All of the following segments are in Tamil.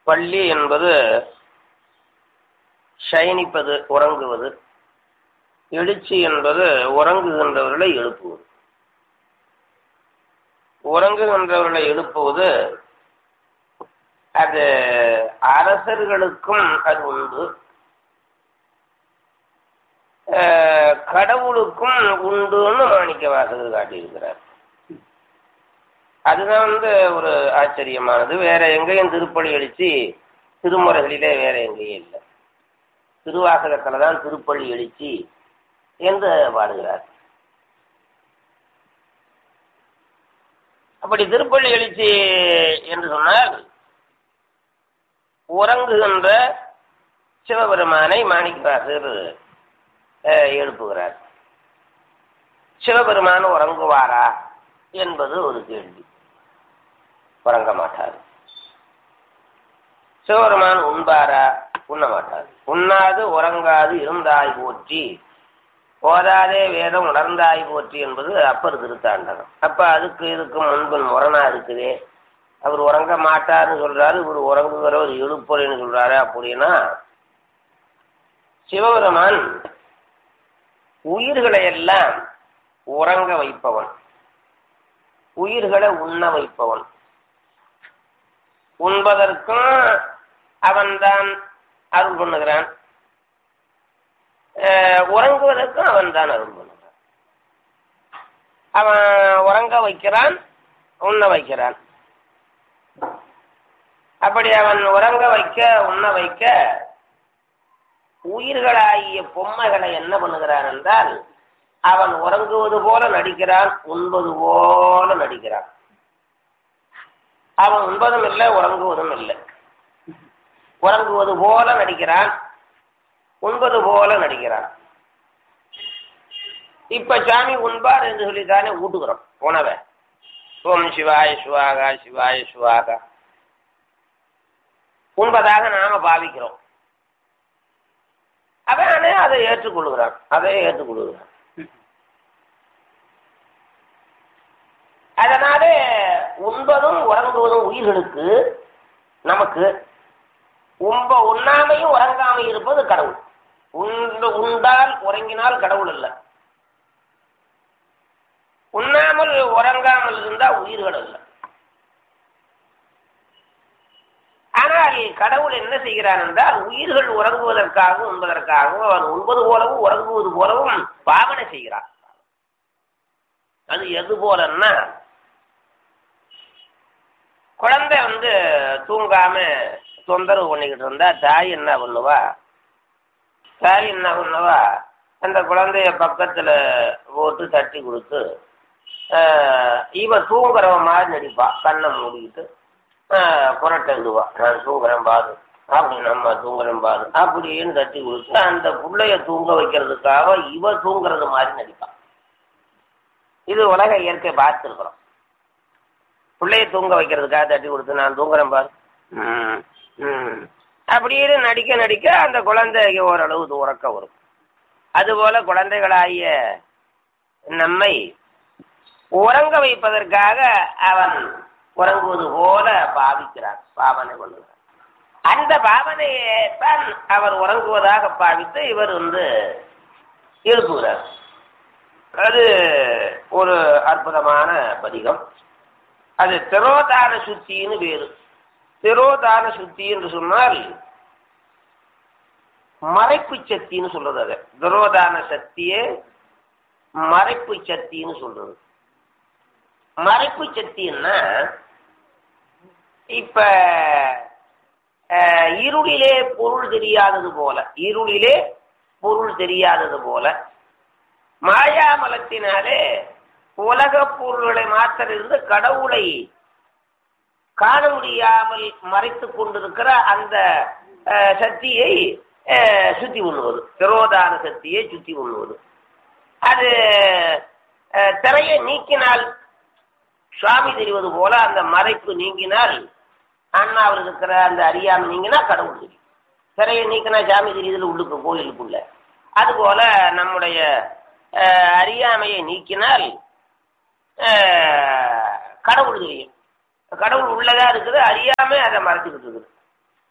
பள்ளி என்பது சயனிப்பது உறங்குவது எழுச்சி என்பது உறங்குகின்றவர்களை எழுப்புவது உறங்குகின்றவர்களை எழுப்புவது அது அரசர்களுக்கும் அது உண்டு அஹ், கடவுளுக்கும் உண்டுன்னு மாணிக்க வாசகர் காட்டியிருக்கிறார் அதுதான் வந்து ஒரு ஆச்சரியமானது வேற எங்கேயும் திருப்பலி எழுச்சி திருமுறைகளிலே வேற எங்கேயும் இல்லை திருவாசகத்துல தான் திருப்பள்ளி எழுச்சி என்று பாடுகிறார் அப்படி திருப்பள்ளி எழுச்சி என்று சொன்னால் உறங்குகின்ற சிவபெருமானை மாணிக்கவாசகர் அஹ், எழுப்புகிறார் சிவபெருமான் உறங்குவாரா என்பது ஒரு கேள்வி உறங்க மாட்டார் சிவபெருமான் உண்பாரா உண்ண மாட்டார் உண்ணாது உறங்காது இருந்தாய் போற்றி ஓதாதே வேதம் உணர்ந்தாய் போற்றி என்பது அப்பர் திருத்தாண்டகம் அப்ப அதுக்கு இதுக்கு முன்பு முரணா இருக்குதே அவர் உறங்க மாட்டார்னு சொல்றாரு இவர் உறங்குகிறவர் எழுப்புறேன்னு சொல்றாரு அப்படின்னா சிவபெருமான் உயிர்களை எல்லாம் உறங்க வைப்பவன் உயிர்களை உண்ண வைப்பவன் உண்பதற்கும் அவன்தான் அருள் பண்ணுகிறான் அஹ் உறங்குவதற்கும் அவன்தான் அருள் பண்ணுகிறான் அவன் உறங்க வைக்கிறான் உண்ண வைக்கிறான் அப்படி அவன் உறங்க வைக்க உண்ண வைக்க உயிர்களாகிய பொம்மைகளை என்ன பண்ணுகிறான் என்றால் அவன் உறங்குவது போல நடிக்கிறான் உண்பது போல நடிக்கிறான் அவன் உண்பதும் இல்லை உறங்குவதும் இல்லை உறங்குவது போல நடிக்கிறான் உண்பது போல நடிக்கிறான் இப்ப சாமி உண்பார் என்று சொல்லித்தானே ஊட்டுகிறோம் உணவை ஓம் சிவாய சிவாகா சிவாய சிவாகா உண்பதாக நாம பாவிக்கிறோம் அவனே அதை ஏற்றுக்கொள்கிறான் அதை ஏற்றுக்கொள்கிறான் அதனாலே உண்பதும் உறங்குவதும் உயிர்களுக்கு நமக்கு உம்ப உண்ணாமையும் உறங்காமையும் இருப்பது கடவுள் உண்டு உண்டால் உறங்கினால் கடவுள் அல்ல உண்ணாமல் உறங்காமல் இருந்தா உயிர்கள் அல்ல ஆனால் கடவுள் என்ன செய்கிறான் என்றால் உயிர்கள் உறங்குவதற்காகவும் உண்பதற்காகவும் அவன் உண்பது போலவும் உறங்குவது போலவும் பாவனை செய்கிறான் அது எது போலன்னா குழந்தை வந்து தூங்காம தொந்தரவு பண்ணிக்கிட்டு இருந்தா தாய் என்ன பண்ணுவா தாய் என்ன பண்ணுவா அந்த குழந்தைய பக்கத்துல போட்டு தட்டி கொடுத்து ஆஹ், இவ தூங்குறவ மாதிரி நடிப்பா கண்ணை மூடிக்கிட்டு ஆஹ், புரட்டை விடுவா நான் தூங்குறேன் பாரு அப்படி நம்ம தூங்குறேன் பாரு அப்படின்னு தட்டி கொடுத்து அந்த புள்ளைய தூங்க வைக்கிறதுக்காக இவ தூங்குறது மாதிரி நடிப்பா இது உலக இயற்கை பார்த்துருக்குறோம் பிள்ளைய தூங்க வைக்கிறதுக்காக தட்டி கொடுத்து நான் தூங்குறேன் பாரு ம், ம். அப்படின்னு நடிக்க நடிக்க அந்த குழந்தைக்கு ஓரளவு உறக்க வரும் அதுபோல குழந்தைகளாகிய நம்மை உறங்க வைப்பதற்காக அவன் உறங்குவது போல பாவிக்கிறான் பாவனை பண்ணுகிறான் அந்த பாவனையை தான் அவர் உறங்குவதாக பாவித்து இவர் வந்து எழுப்புகிறார் அது ஒரு அற்புதமான பதிகம் அது திரோதான சுத்தின்னு வேறு திரோதான சுத்தி என்று சொன்னால் மறைப்பு சக்தின்னு சொல்றது அது திரோதான சக்தியே மறைப்பு சக்தின்னு சொல்றது மறைப்பு சக்தின்னா இப்ப அஹ், இருளிலே பொருள் தெரியாதது போல இருளிலே பொருள் தெரியாதது போல மாயாமலத்தினாலே உலக பொருள்களை மாத்திர இருந்து கடவுளை காண முடியாமல் மறைத்துக் கொண்டிருக்கிற அந்த அஹ், சக்தியை அஹ், சுத்தி உண்ணுவது திரோதான சக்தியை சுத்தி உண்ணுவது அது அஹ், திரையை நீக்கினால் சுவாமி தெரிவது போல அந்த மறைப்பு நீங்கினால் அண்ணாவில் இருக்கிற அந்த அறியாமை நீங்கினா கடவுள் தெரியும் திரையை நீக்கினா சாமி தெரியுதுல உள்ளுக்கு கோயிலுக்குள்ள அதுபோல நம்முடைய அஹ், அறியாமையை நீக்கினால் அஹ், கடவுள் தெரியும் கடவுள் உள்ளதா இருக்குது அறியாம அதை மறைச்சிக்கிட்டு இருக்குது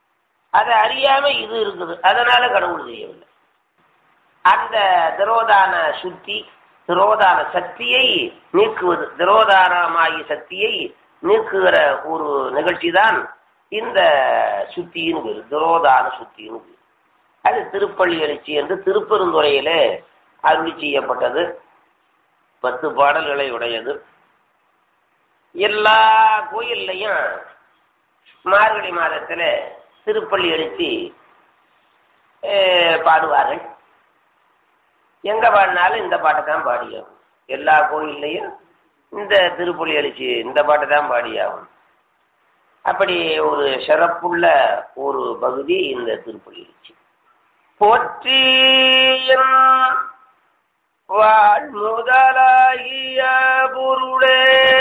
அதை அறியாம இது இருக்குது அதனால கடவுள் தெரியவில்லை அந்த திரோதான சுத்தி திரோதான சக்தியை நீக்குவது திரோதானமாகிய சக்தியை நீக்குகிற ஒரு நிகழ்ச்சி தான் இந்த சுத்தியின் பேரு திரோதான சுத்தியின் பேரு அது திருப்பள்ளி எழுச்சி என்று திருப்பெருந்துறையிலே அருளி செய்யப்பட்டது பத்து பாடல்களை உடையது எல்லா கோயில்லையும் மார்கழி மாதத்துல திருப்பள்ளி எழுச்சி அஹ், பாடுவார்கள் எங்க பாடினாலும் இந்த பாட்டை தான் பாடியாகும் எல்லா கோயில்லையும் இந்த திருப்பள்ளி எழுச்சி இந்த பாட்டை தான் பாடியாகும் அப்படி ஒரு சிறப்புள்ள ஒரு பகுதி இந்த திருப்பள்ளி எழுச்சி போற்றி என் வாழ் முதலாகிய பொருளே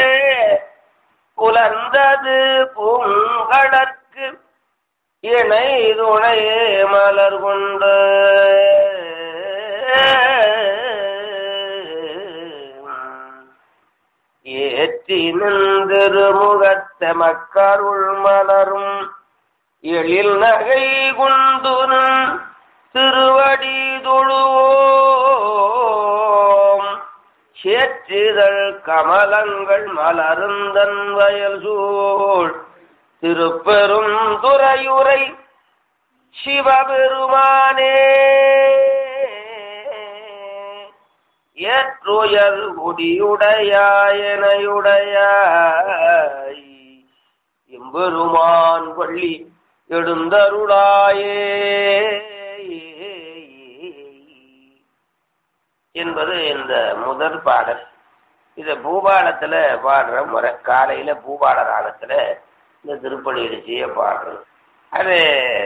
புலர்ந்தது பூங்கடற்கு இணை துணை மலர் கொண்டு ஏற்றி நின்றிருமுகத்த மக்கருள் மலரும் எழில் நகை குண்டுனும் திருவடி தொழுவோம் சேற்றிதழ் கமலங்கள் மலருந்தன் வயல் சூழ் திருப்பெரும் துறையுரை சிவபெருமானே ஏற்றுயர் குடியுடையாயனையுடையாய் எம்பெருமான் பள்ளி எழுந்தருளாயே என்பது இந்த முதல் பாடல் இத பூபாலத்துல பாடுற முறை காலையில பூபால ராகத்துல இந்த திருப்பணி எழுச்சிய பாடுறது அது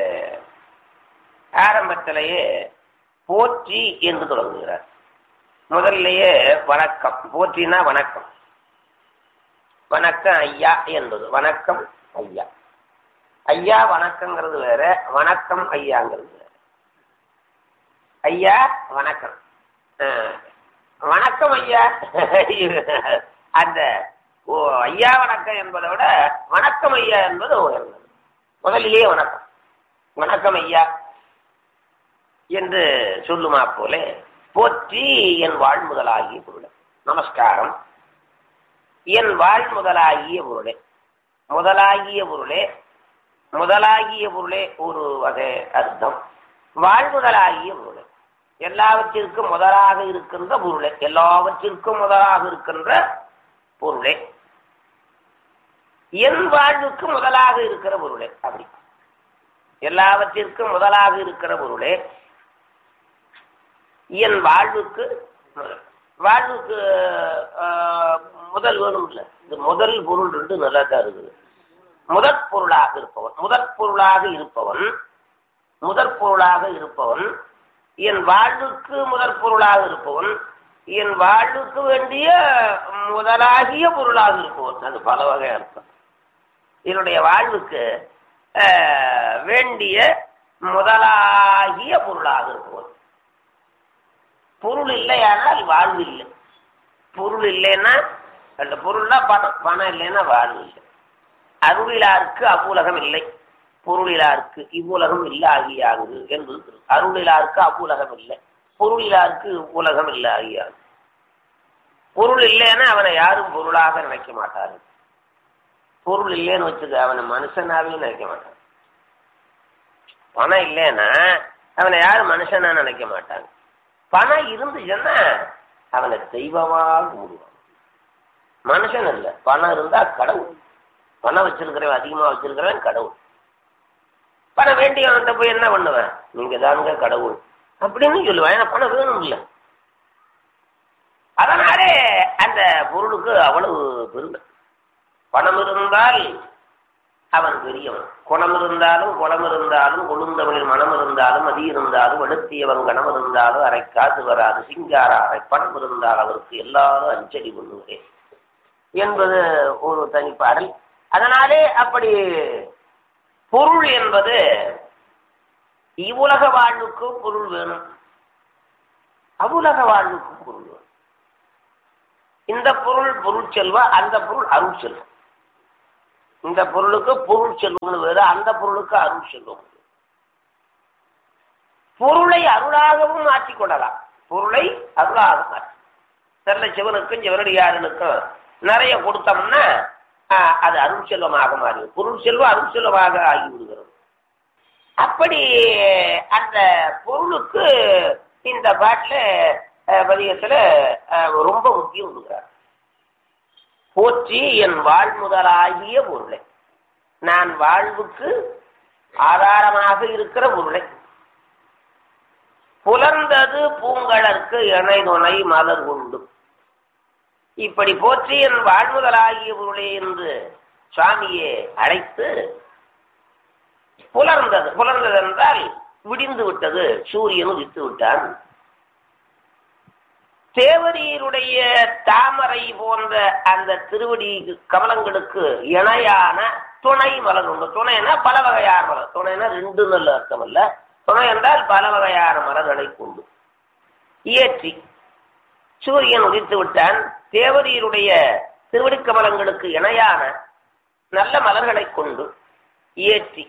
ஆரம்பத்திலேயே போற்றி என்று தொடங்குகிறார் முதல்லையே வணக்கம் போற்றினா வணக்கம் வணக்கம் ஐயா என்பது வணக்கம் ஐயா ஐயா வணக்கங்கிறது வேற வணக்கம் ஐயாங்கிறது வேற ஐயா வணக்கம் அஹ், வணக்கம் ஐயா அந்த ஓ ஐயா வணக்கம் என்பதை விட வணக்கம் ஐயா என்பது உயர்ந்தது முதலிலேயே வணக்கம் வணக்கம் ஐயா என்று சொல்லுமா போல போற்றி என் வாழ் முதலாகிய பொருளை நமஸ்காரம் என் வாழ் முதலாகிய பொருளே முதலாகிய பொருளே முதலாகிய பொருளே ஒரு வகை அர்த்தம் வாழ்முதலாகிய பொருளே எல்லாவற்றிற்கும் முதலாக இருக்கின்ற பொருளே எல்லாவற்றிற்கும் முதலாக இருக்கின்ற பொருளே என் வாழ்வுக்கு முதலாக இருக்கிற பொருளே அப்படி எல்லாவற்றிற்கும் முதலாக இருக்கிற பொருளே என் வாழ்வுக்கு முதல். வாழ்வுக்கு ஆஹ், முதல் வேணும் இல்ல இந்த முதல் பொருள் ரெண்டு நல்லா தான் இருக்குது முதற் பொருளாக இருப்பவன் முதற் பொருளாக இருப்பவன் முதற் பொருளாக இருப்பவன் என் வாழ்வுக்கு முதற் பொருளாக இருப்பவன் என் வாழ்வுக்கு வேண்டிய முதலாகிய பொருளாக இருப்பவன் அது பல வகை அர்த்தம் என்னுடைய வாழ்வுக்கு ஆஹ், வேண்டிய முதலாகிய பொருளாக இருப்பவன் பொருள் இல்லையானால் வாழ்வு இல்லை பொருள் இல்லைன்னா அந்த பொருள்னா பணம் பணம் இல்லைன்னா வாழ்வு இல்லை அருளிலாருக்கு அவ்வுலகம் இல்லை பொருளிலாருக்கு இவ்வுலகம் இல்லை ஆகியாகுது என்பது திரு- அருளிலாருக்கு அவ்வுலகம் இல்லை பொருளிலாருக்கு உலகம் இல்லை ஆகியாகுது பொருள் இல்லைன்னா அவனை யாரும் பொருளாக நினைக்க மாட்டாரு பொருள் இல்லைன்னு வச்சுக்க அவனை மனுஷனாவே நினைக்க மாட்டான் பணம் இல்லைன்னா அவனை யாரும் மனுஷனா நினைக்க மாட்டாங்க பணம் இருந்துச்சுன்னா அவனை தெய்வமாக கும்பிடுவான் மனுஷன் இல்ல பணம் இருந்தா கடவுள் பணம் வச்சிருக்கிறவன் அதிகமா வச்சிருக்கிறவன் கடவுள் பணம் வேண்டியவன்கிட்ட போய் என்ன பண்ணுவேன் நீங்க தானுங்க கடவுள் அப்படின்னு சொல்லுவேன் ஏன்னா பணம் வேணும் இல்ல அதனாலே அந்த பொருளுக்கு அவ்வளவு பெருமை பணம் இருந்தால் அவன் பெரியவன் குணம் இருந்தாலும் குணம் இருந்தாலும் கொழுந்தவனில் மனம் இருந்தாலும் அதி இருந்தாலும் வெளுத்தியவன் கணம் இருந்தாலும் அரை காசு வராது சிங்கார அரை பணம் இருந்தால் அவருக்கு எல்லாரும் அஞ்சலி பண்ணுகிறேன் என்பது ஒரு தனிப்பாடல் அதனாலே அப்படி பொருள் என்பது இவ்வுலக வாழ்வுக்கும் பொருள் வேணும் அவ்வுலக வாழ்வுக்கும் பொருள் வேணும் இந்த பொருள் பொருள் செல்வா அந்த பொருள் அருள் செல்வம் இந்த பொருளுக்கு பொருள் செல்வம்னு வேறு அந்த பொருளுக்கு அருள் செல்வம் பொருளை அருளாகவும் மாற்றிக் கொள்ளலாம் பொருளை அருளாக மாற்றி நல்ல சிவனுக்கும் சிவனடியாரனுக்கும் நிறைய கொடுத்தோம்னா ஆஹ், அது அருள் செல்வமாக மாறிடும் பொருள் செல்வம் அருள் செல்வமாக ஆகிவிடுகிறது அப்படி அந்த பொருளுக்கு இந்த பாட்டில் பதிகத்துல அஹ், ரொம்ப முக்கியம் கொடுக்குறார் போற்றி என் வாழ் முதலாகிய பொருளை நான் வாழ்வுக்கு ஆதாரமாக இருக்கிற பொருளை புலர்ந்தது பூங்கழற்கு இணை துணை மலர் உண்டு இப்படி போற்றி என் வாழ்முதலாகிய பொருளே என்று சுவாமியை அழைத்து புலர்ந்தது புலர்ந்தது என்றால் விடிந்து விட்டது சூரியன் உதித்து விட்டான் தேவரீருடைய தாமரை போன்ற அந்த திருவடி கமலங்களுக்கு இணையான துணை மலர் உண்டு துணைனா பல வகையான மலர் துணைனா ரெண்டு நல்ல அர்த்தம் அல்ல துணை என்றால் பல வகையான மலர்களை கொண்டு இயற்றி சூரியன் உதித்து விட்டான் தேவரீருடைய திருவடி கமலங்களுக்கு இணையான நல்ல மலர்களை கொண்டு இயற்றி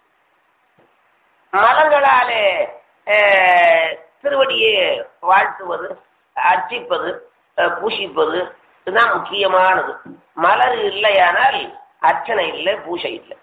மலர்களாலே அஹ், திருவடியை வாழ்த்துவது அர்ச்சிப்பது அஹ், பூசிப்பது இதுதான் முக்கியமானது மலர் இல்லையானால் அர்ச்சனை இல்லை பூஜை இல்லை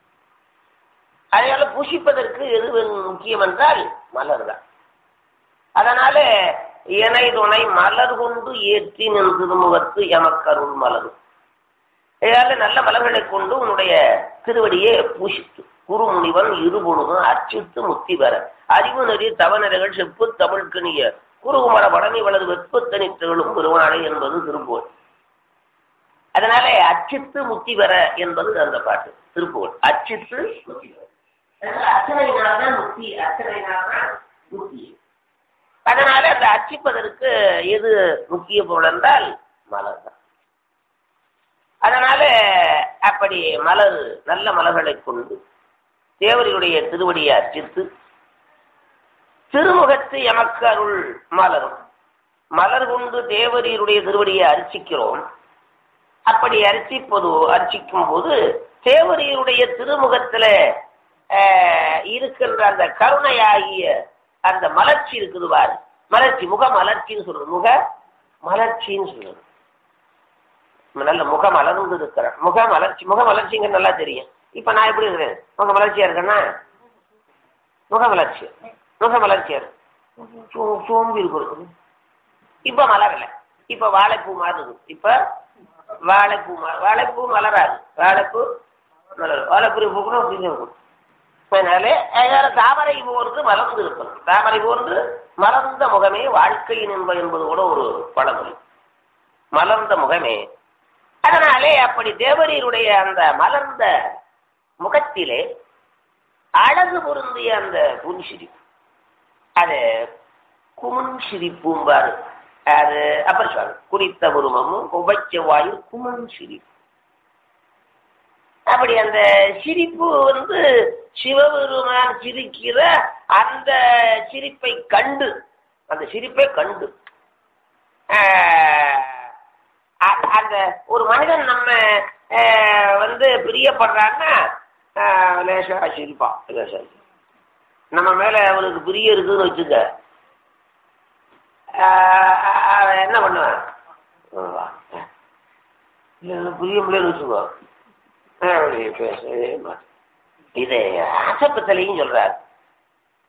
அதனால பூசிப்பதற்கு எது முக்கியம் என்றால் மலர் தான் அதனால இணை துணை மலர் கொண்டு ஏற்றி நின் திருமுகத்து எமக்கருள் மலரும் இதனால நல்ல மலர்களை கொண்டு உன்னுடைய திருவடியை பூசித்து குருமுனிவன் இருபொழுதும் அர்ச்சித்து முத்தி பெற அறிவு நெறி தவநெறிகள் செப்பு தமிழ்கணிய குருகுமர படனி வலது வெப்ப தனித்தகளும் பெருமானை என்பது திருப்புகழ் அதனால அச்சித்து முத்தி பெற என்பது அந்த பாட்டு திருப்புகழ் அச்சித்து முத்தி பெற அதனால அர்ச்சனையினால்தான் முக்தி அர்ச்சனையினால்தான் முக்தி அதனால அந்த அர்ச்சிப்பதற்கு எது முக்கிய பொருள் என்றால் மலர் தான் அதனால அப்படி மலர் நல்ல மலர்களை கொண்டு தேவரியுடைய திருவடியை அர்ச்சித்து திருமுகத்து எமக்கு அருள் மலரும் மலர் கொண்டு தேவரீருடைய திருவடியை அர்ச்சிக்கிறோம் அப்படி அர்ச்சிப்பது அர்ச்சிக்கும் போது தேவரீருடைய திருமுகத்துல ஆஹ், இருக்கின்ற அந்த கருணையாகிய அந்த மலர்ச்சி இருக்குது பாரு மலர்ச்சி முக மலர்ச்சின்னு சொல்றது முக மலர்ச்சின்னு சொல்றது நல்ல முக மலர்ந்து இருக்கிறேன் முக மலர்ச்சி முக மலர்ச்சிங்க நல்லா தெரியும் இப்ப நான் எப்படி இருக்கிறேன் முக மலர்ச்சியா இருக்கேன்னா முக மலர்ச்சி முக மலர்ச்சியா இருக்கு சோ- சோம்பி இருக்கிறது இப்ப மலரல இப்ப வாழைப்பூ மாதிரி இருக்கு இப்ப வாழைப்பூ ம- வாழைப்பூ மலராது வாழைப்பூ மலர் வாழைப்பூ பூ கூட அப்படிங்க இருக்கும் அதனால அதனால தாமரை போன்று மலர்ந்து இருப்பது தாமரை போன்று மலர்ந்த முகமே வாழ்க்கையின் என்பது என்பது கூட ஒரு பழமொழி மலர்ந்த முகமே அதனாலே அப்படி தேவரீருடைய அந்த மலர்ந்த முகத்திலே அழகு பொருந்திய அந்த புன்சிரிப்பு அது குமன் சிரிப்பும்பாரு அது அப்புறம் சொல்ல குறித்த உருவமும் உபச்சவாயில் குமன் சிரிப்பு அப்படி அந்த சிரிப்பு வந்து சிவபெருமான் சிரிக்கிற அந்த சிரிப்பை கண்டு அந்த சிரிப்பை கண்டு ஆஹ், அ- அந்த ஒரு மனிதன் நம்ம ஆஹ், வந்து பிரியப்படுறான்னா ஆஹ், லேசா சிரிப்பான் லேசா சிரிப்பான். நம்ம மேல அவனுக்கு பிரிய இருக்குன்னு வச்சுக்க ஆஹ், அவன் என்ன பண்ணுவான் இல்ல பிரிய முடியல வச்சுக்கோ அப்படி பேசவே மாட்டேன் இது ஆசப்பத்தலையும் சொல்றார்